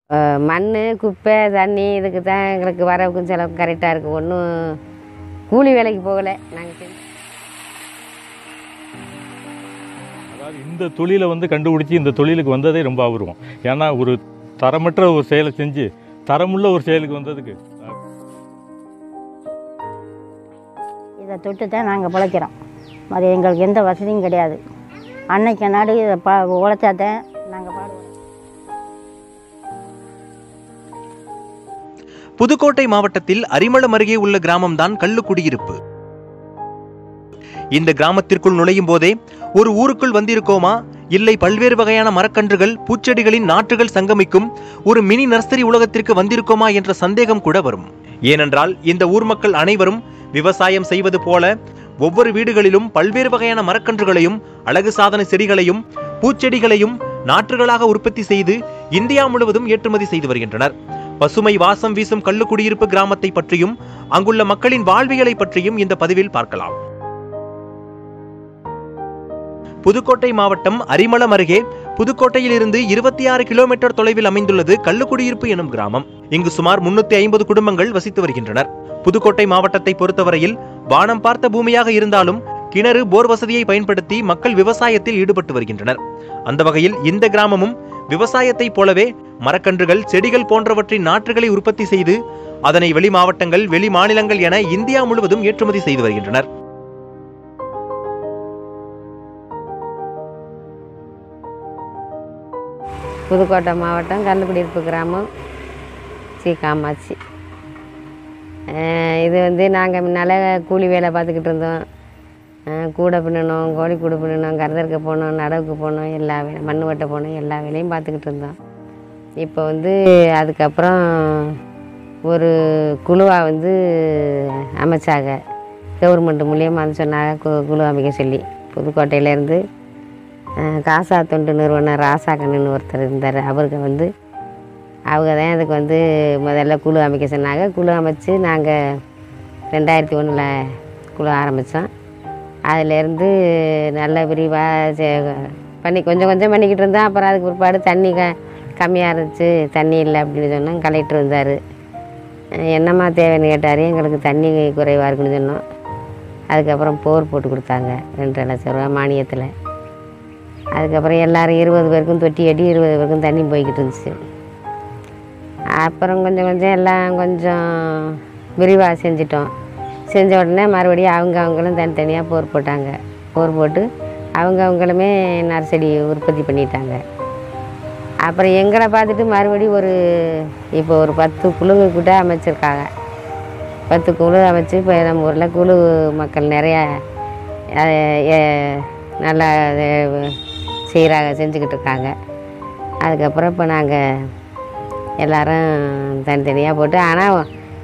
மண் குப்பை தண்ணி இதுக்கு தான் எங்களுக்கு வரவுக்கும் செலவுக்கும் கரெக்டாக இருக்குது ஒன்றும் கூலி வேலைக்கு போகலை நாங்கள் அதாவது இந்த தொழிலை வந்து கண்டுபிடிச்சி இந்த தொழிலுக்கு வந்ததே ரொம்ப அபூர்வம் ஏன்னா ஒரு தரமற்ற ஒரு செயலை செஞ்சு தரமுள்ள ஒரு செயலுக்கு வந்ததுக்கு இதை தொட்டு தான் நாங்கள் பிழைக்கிறோம் அது எங்களுக்கு எந்த வசதியும் கிடையாது அன்னைக்கு நாடு இதை பா உழைச்சா தான் நாங்கள் பாடுவோம் புதுக்கோட்டை மாவட்டத்தில் அரிமளம் அருகே உள்ள கிராமம்தான் கள்ளுக்குடியிருப்பு இந்த கிராமத்திற்குள் நுழையும் போதே ஒரு ஊருக்குள் வந்திருக்கோமா இல்லை பல்வேறு வகையான மரக்கன்றுகள் பூச்செடிகளின் நாற்றுகள் சங்கமிக்கும் ஒரு மினி நர்சரி உலகத்திற்கு வந்திருக்கோமா என்ற சந்தேகம் கூட வரும் ஏனென்றால் இந்த ஊர் மக்கள் அனைவரும் விவசாயம் செய்வது போல ஒவ்வொரு வீடுகளிலும் பல்வேறு வகையான மரக்கன்றுகளையும் அழகு சாதன செடிகளையும் பூச்செடிகளையும் நாற்றுகளாக உற்பத்தி செய்து இந்தியா முழுவதும் ஏற்றுமதி செய்து வருகின்றனர் பசுமை வாசம் வீசும் கள்ளுக்குடியிருப்பு கிராமத்தை பற்றியும் அங்குள்ள மக்களின் வாழ்வியலை பற்றியும் இந்த பதிவில் பார்க்கலாம் புதுக்கோட்டை மாவட்டம் அரிமளம் அருகே புதுக்கோட்டையில் இருந்து இருபத்தி ஆறு கிலோமீட்டர் தொலைவில் அமைந்துள்ளது கள்ளுக்குடியிருப்பு எனும் கிராமம் இங்கு சுமார் முன்னூத்தி ஐம்பது குடும்பங்கள் வசித்து வருகின்றனர் புதுக்கோட்டை மாவட்டத்தை பொறுத்தவரையில் வானம் பார்த்த பூமியாக இருந்தாலும் கிணறு போர் வசதியை பயன்படுத்தி மக்கள் விவசாயத்தில் ஈடுபட்டு வருகின்றனர் அந்த வகையில் இந்த கிராமமும் விவசாயத்தைப் போலவே மரக்கன்றுகள் செடிகள் போன்றவற்றின் நாற்றுகளை உற்பத்தி செய்து அதனை வெளி மாவட்டங்கள் வெளி மாநிலங்கள் என இந்தியா முழுவதும் ஏற்றுமதி செய்து வருகின்றனர் புதுக்கோட்டை மாவட்டம் கள்ளுக்குடியிருப்பு கிராமம் சி காமாட்சி அஹ் இது வந்து நாங்கள் முன்னால் கூலி வேலை பார்த்துக்கிட்டு இருந்தோம் அஹ் கூடை பின்னணும் கோழி கூடு பின்னணும் கருதறுக்க போனோம் நடவுக்கு போனோம் எல்லா வேலை மண் வெட்ட போனோம் எல்லா வேலையும் பார்த்துக்கிட்டு இருந்தோம் இப்போ வந்து அதுக்கப்புறம் ஒரு குழுவாக வந்து அமைச்சாங்க கவர்மெண்ட் மூலியமாக வந்து சொன்னாங்க கு- குழு அமைக்க சொல்லி புதுக்கோட்டையிலேருந்து அஹ் காசா தொண்டு நிறுவனர் ராசாக்கண்ணன் ஒருத்தர் இருந்தார் அவருக்கு வந்து அவங்க தான் அதுக்கு வந்து முதல்ல குழு அமைக்க சொன்னாங்க குழு அமைச்சு நாங்கள் ரெண்டாயிரத்தி ஒன்றில் குழு ஆரம்பித்தோம் அதிலேருந்து நல்ல விரிவாக பண்ணி கொஞ்சம் கொஞ்சம் பண்ணிக்கிட்டு இருந்தோம் அப்புறம் அதுக்கு பிற்பாடு தண்ணி க கம்மியாக இருந்துச்சு தண்ணி இல்லை அப்படின்னு சொன்னோம் கலெக்டர் வந்தார் என்னம்மா தேவைன்னு கேட்டார் எங்களுக்கு தண்ணி குறைவாக இருக்குன்னு சொன்னோம் அதுக்கப்புறம் போர் போட்டு கொடுத்தாங்க ரெண்டரை லட்ச ரூபா மானியத்தில் அதுக்கப்புறம் எல்லாரும் இருபது பேருக்கும் தொட்டி அடி இருபது பேருக்கும் தண்ணி போய்கிட்டு இருந்துச்சு அப்புறம் கொஞ்சம் கொஞ்சம் எல்லாம் கொஞ்சம் விரிவாக செஞ்சிட்டோம் செஞ்ச உடனே மறுபடியும் அவங்க அவங்களும் தனித்தனியாக போர் போட்டாங்க போர் போட்டு அவங்க அவங்களுமே நர்சரி உற்பத்தி பண்ணிட்டாங்க அப்புறம் எங்களை பார்த்துட்டு மறுபடியும் ஒரு இப்போ ஒரு பத்து குழுங்க கூட அமைச்சிருக்காங்க பத்து குழு அமைச்சு இப்போ நம்ம ஊரில் குழு மக்கள் நிறையா அஹ், எ- நல்லா செய்கிறாங்க செஞ்சுக்கிட்டு இருக்காங்க அதுக்கப்புறம் இப்போ நாங்கள் எல்லாரும் தனித்தனியாக போட்டு ஆனால்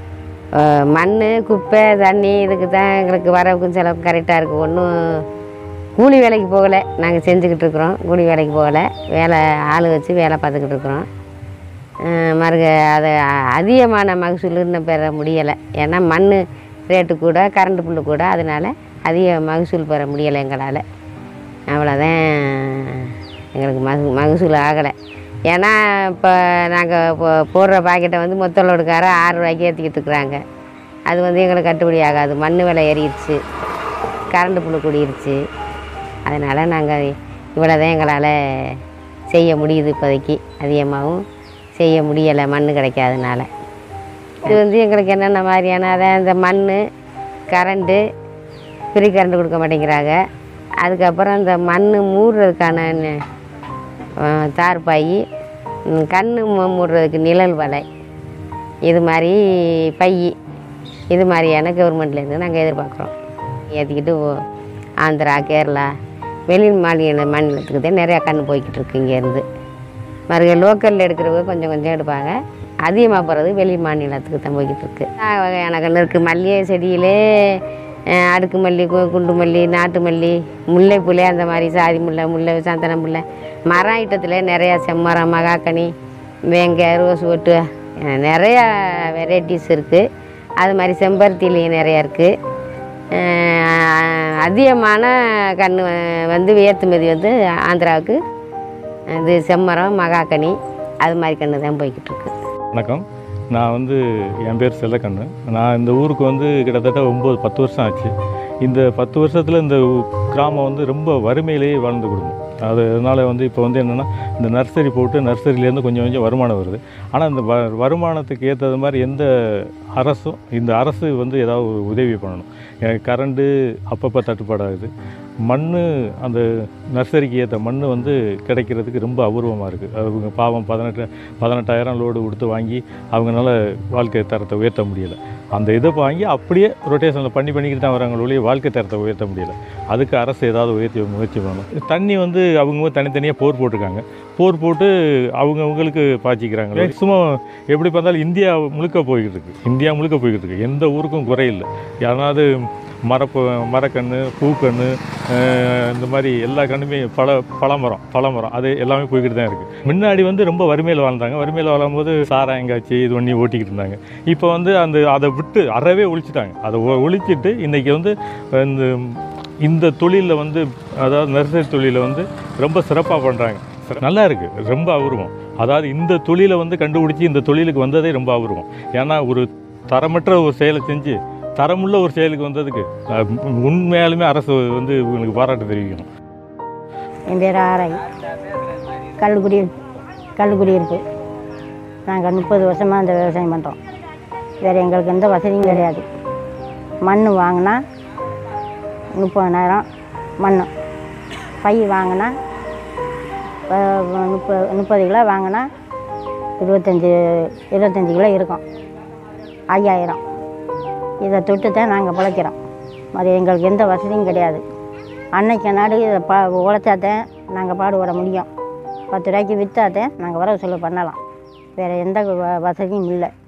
மண் குப்பை தண்ணி இதுக்கு தான் எங்களுக்கு வரவுக்கும் செலவுக்கும் கரெக்டாக இருக்குது ஒன்றும் கூலி வேலைக்கு போகலை நாங்கள் செஞ்சுக்கிட்டு இருக்கிறோம் கூலி வேலைக்கு போகலை வேலை ஆள் வச்சு வேலை பார்த்துக்கிட்டு இருக்கிறோம் அஹ் மறுக அதை அதிகமான மகசூல் இன்னும் பெற முடியலை ஏன்னா மண் ரேட்டு கூட கரண்ட் புல்லு கூட அதனால் அதிக மகசூல் பெற முடியலை எங்களால் அவ்வளோதான் எங்களுக்கு மக மகசூல் ஆகலை ஏன்னா இப்போ நாங்கள் இப்போ போடுற பாக்கெட்டை வந்து மொத்த லோடுக்கார ஆறு ரூபாய்க்கு ஏற்றிக்கிட்டு இருக்கிறாங்க அது வந்து எங்களுக்கு கட்டுப்படி ஆகாது மண் விலை ஏறிடுச்சு கரண்ட் புல்லு கூடிருச்சு அதனால் நாங்கள் இவ்வளோ தான் எங்களால் செய்ய முடியுது இப்போதைக்கு அதிகமாகவும் செய்ய முடியலை மண் கிடைக்காதனால இது வந்து எங்களுக்கு என்னென்ன மாதிரியான அதான் இந்த மண் கரண்ட்டு ஃப்ரீ கரண்ட் கொடுக்க மாட்டேங்கிறாங்க அதுக்கப்புறம் இந்த மண் மூடுறதுக்கான ந- அஹ் தார்பாய் ம், கண்ணு மூ- மூடுறதுக்கு நிழல் வலை இது மாதிரி பை இது மாதிரியான கவர்மெண்ட்லேருந்து நாங்கள் எதிர்பார்க்குறோம் ஏற்றிக்கிட்டு ஓ- ஆந்திரா கேரளா வெளி மாநில மாநிலத்துக்கு தான் நிறையா கன்று போய்கிட்டு இருக்கு இங்கேருந்து மறுக லோக்கலில் எடுக்கிறவங்க கொஞ்சம் கொஞ்சம் எடுப்பாங்க அதிகமாக போகிறது வெளி மாநிலத்துக்கு தான் போய்கிட்டு இருக்கு எல்லா வகையான கன்று இருக்குது மல்லிகை செடியிலே அஹ், அடுக்கு மல்லி கு- குண்டு மல்லி நாட்டு மல்லி முல்லை புலை அந்த மாதிரி சாதி முல்லை முல்லை சந்தன முல்லை மரம் ஐட்டத்தில் நிறையா செம்மரம் மகாக்கனி வேங்க ரோஸ் ஒட்டு அஹ், நிறையா வெரைட்டிஸ் இருக்குது அது மாதிரி செம்பருத்திலையும் நிறையா இருக்குது அதிகமான கன்று வந்து ஏற்றுமதி வந்து ஆந்திராவுக்கு இது செம்மரம் மகாக்கனி அது மாதிரி கன்று தான் போய்கிட்டு இருக்கு வணக்கம் நான் வந்து என் பேர் செல்லக்கண்ணு நான் இந்த ஊருக்கு வந்து கிட்டத்தட்ட ஒம்பது பத்து வருஷம் ஆச்சு இந்த பத்து வருஷத்தில் இந்த ஊ- கிராமம் வந்து ரொம்ப வறுமையிலேயே வாழ்ந்த குடும்பம் அது அதனால் வந்து இப்போ வந்து என்னென்னா இந்த நர்சரி போட்டு நர்சரியிலேருந்து கொஞ்சம் கொஞ்சம் வருமானம் வருது ஆனால் இந்த வ வருமானத்துக்கு ஏற்றது மாதிரி எந்த அரசும் இந்த அரசு வந்து ஏதாவது ஒரு உதவி பண்ணணும் எனக்கு கரண்டு அப்பப்போ தட்டுப்பாடாகுது மண் அந்த நர்சரிக்கு ஏற்ற மண் வந்து கிடைக்கிறதுக்கு ரொம்ப அபூர்வமாக இருக்குது அவங்க பாவம் பதினெட்டு பதினெட்டாயிரம் லோடு கொடுத்து வாங்கி அவங்களால வாழ்க்கை தரத்தை உயர்த்த முடியலை அந்த இதை வாங்கி அப்படியே ரொட்டேஷனில் பண்ணி பண்ணிக்கிட்டு தான் வராங்க ஒழிய வாழ்க்கை தரத்தை உயர்த்த முடியல அதுக்கு அரசு ஏதாவது உயர்த்தி முயற்சி பண்ணணும் தண்ணி வந்து அவங்க தனித்தனியாக போர் போட்டிருக்காங்க போர் போட்டு அவங்கவுங்களுக்கு பாய்ச்சிக்கிறாங்க மேக்ஸிமம் எப்படி பார்த்தாலும் இந்தியா முழுக்க போய்கிட்டு இருக்கு இந்தியா முழுக்க போய்கிட்டு இருக்கு எந்த ஊருக்கும் குறையில்லை யாராவது மரப்பு மரக்கன்று பூக்கன்று அஹ் இந்த மாதிரி எல்லா கண்ணுமே பழ பழமரம் பழமரம் அது எல்லாமே போய்கிட்டு தான் இருக்குது முன்னாடி வந்து ரொம்ப வறுமையில் வாழ்ந்தாங்க வறுமையில் வாழும்போது சாராயம் காய்ச்சி இது பண்ணி ஓட்டிக்கிட்டு இருந்தாங்க இப்போ வந்து அந்த அதை விட்டு அறவே ஒழிச்சிட்டாங்க அதை ஒ- ஒழிச்சிட்டு இன்றைக்கி வந்து இந்த இந்த தொழிலில் வந்து அதாவது நர்சரி தொழிலை வந்து ரொம்ப சிறப்பாக பண்ணுறாங்க நல்லா இருக்குது ரொம்ப அபூர்வம் அதாவது இந்த தொழிலை வந்து கண்டுபிடிச்சி இந்த தொழிலுக்கு வந்ததே ரொம்ப அபூர்வம் ஏன்னா ஒரு தரமற்ற ஒரு செயலை செஞ்சு தரமுள்ள ஒரு செயலுக்கு வந்ததுக்கு அஹ், உண்மையாலுமே அரசு வந்து இவங்களுக்கு பாராட்டு தெரிவிக்கணும் என் பேர் ஆரை கல்லுக்குடி கல்லுக்குடி இருக்கு நாங்கள் முப்பது வருஷமாக இந்த விவசாயம் பண்ணுறோம் வேறு எங்களுக்கு எந்த வசதியும் கிடையாது மண் வாங்கினா முப்பதாயிரம் மண் பை வாங்கினா முப்பது முப்பது கிலோ வாங்கினா இருபத்தஞ்சி இருபத்தஞ்சி கிலோ இருக்கும் ஐயாயிரம் இதை தொட்டு தான் நாங்கள் பிழைக்கிறோம் அது எங்களுக்கு எந்த வசதியும் கிடையாது அன்னைக்கு நாடு இதை பா உழைச்சாதான் நாங்கள் பாடுபட முடியும் பத்து ரூபாய்க்கு விற்றாதான் நாங்கள் வரவு செலவு பண்ணலாம் வேறு எந்த வ- வசதியும் இல்லை